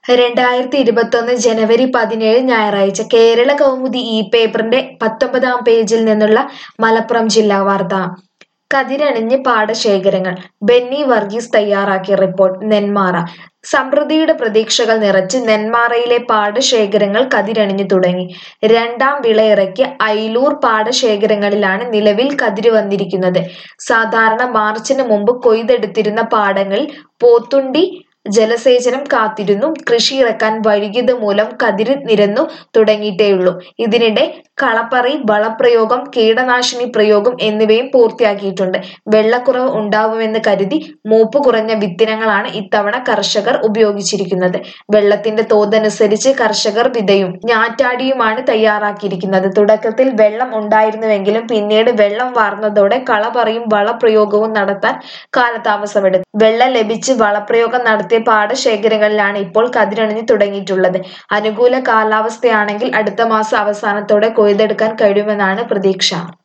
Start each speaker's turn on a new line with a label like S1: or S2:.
S1: രണ്ടായിരത്തി ഇരുപത്തൊന്ന് ജനുവരി പതിനേഴ് ഞായറാഴ്ച കേരള കൗമുദി ഈ പേപ്പറിന്റെ പത്തൊമ്പതാം പേജിൽ നിന്നുള്ള മലപ്പുറം ജില്ലാ വാർത്ത കതിരണിഞ്ഞ് പാടശേഖരങ്ങൾ ബെന്നി വർഗീസ് തയ്യാറാക്കിയ റിപ്പോർട്ട് നെന്മാറ സമൃദ്ധിയുടെ പ്രതീക്ഷകൾ നിറച്ച് നെന്മാറയിലെ പാടശേഖരങ്ങൾ കതിരണിഞ്ഞു തുടങ്ങി രണ്ടാം വിളയിറക്കിയ അയിലൂർ പാടശേഖരങ്ങളിലാണ് നിലവിൽ കതിര് വന്നിരിക്കുന്നത് സാധാരണ മാർച്ചിന് മുമ്പ് കൊയ്തെടുത്തിരുന്ന പാടങ്ങളിൽ പോത്തുണ്ടി ജലസേചനം കാത്തിരുന്നു കൃഷി ഇറക്കാൻ വൈകിയത് മൂലം കതിര് നിരന്നു തുടങ്ങിയിട്ടേയുള്ളൂ ഇതിനിടെ കളപ്പറി വളപ്രയോഗം കീടനാശിനി പ്രയോഗം എന്നിവയും പൂർത്തിയാക്കിയിട്ടുണ്ട് വെള്ളക്കുറവ് ഉണ്ടാവുമെന്ന് കരുതി മൂപ്പ് കുറഞ്ഞ വിത്തിനങ്ങളാണ് ഇത്തവണ കർഷകർ ഉപയോഗിച്ചിരിക്കുന്നത് വെള്ളത്തിന്റെ തോതനുസരിച്ച് കർഷകർ വിതയും ഞാറ്റാടിയുമാണ് തയ്യാറാക്കിയിരിക്കുന്നത് തുടക്കത്തിൽ വെള്ളം ഉണ്ടായിരുന്നുവെങ്കിലും പിന്നീട് വെള്ളം വാർന്നതോടെ കളപറിയും വളപ്രയോഗവും നടത്താൻ കാലതാമസമെടുത്തു വെള്ളം ലഭിച്ച് വളപ്രയോഗം നടത്തിയ പാടശേഖരങ്ങളിലാണ് ഇപ്പോൾ കതിരണിഞ്ഞു തുടങ്ങിയിട്ടുള്ളത് അനുകൂല കാലാവസ്ഥയാണെങ്കിൽ അടുത്ത മാസം അവസാനത്തോടെ കൊയ്തെടുക്കാൻ കഴിയുമെന്നാണ് പ്രതീക്ഷ